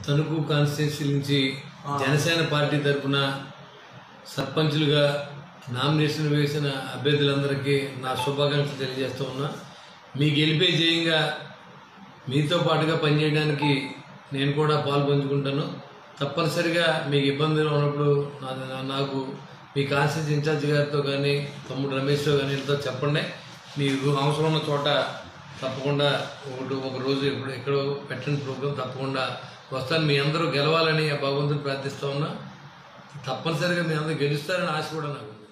Tanuku constituency నుంచి Janasena party తరఫున సర్పంచులుగా nomination వేసిన అభ్యర్థులందరికీ నా శుభాకాంక్షలు తెలియజేస్తూ ఉన్నా మీ గెలిపే జయంగా మీతో పాటుగా పనిచేయడానికి నేను కూడా పాలు పంచుకుంటాను తప్పనిసరిగా మీకు ఇబ్బందులు ఉన్నప్పుడు నా- నాకు మీ కాన్స్టిట్యూన్స్ ఇన్ఛార్జ్ గారితో కానీ తమ్ముడు రమేష్తో కానీ వీళ్ళతో చెప్పండి మీకు అవసరం ఉన్న చోట తప్పకుండా ఒకటి ఒక రోజు ఎప్పుడు ఎక్కడో పెట్టండి ప్రోగ్రాం తప్పకుండా వస్తాను మీ అందరూ గెలవాలని ఆ భగవంతుని ప్రార్థిస్తూ ఉన్నా తప్పనిసరిగా మీ అందరూ గెలుస్తారని ఆశ కూడా నాకు ఉంది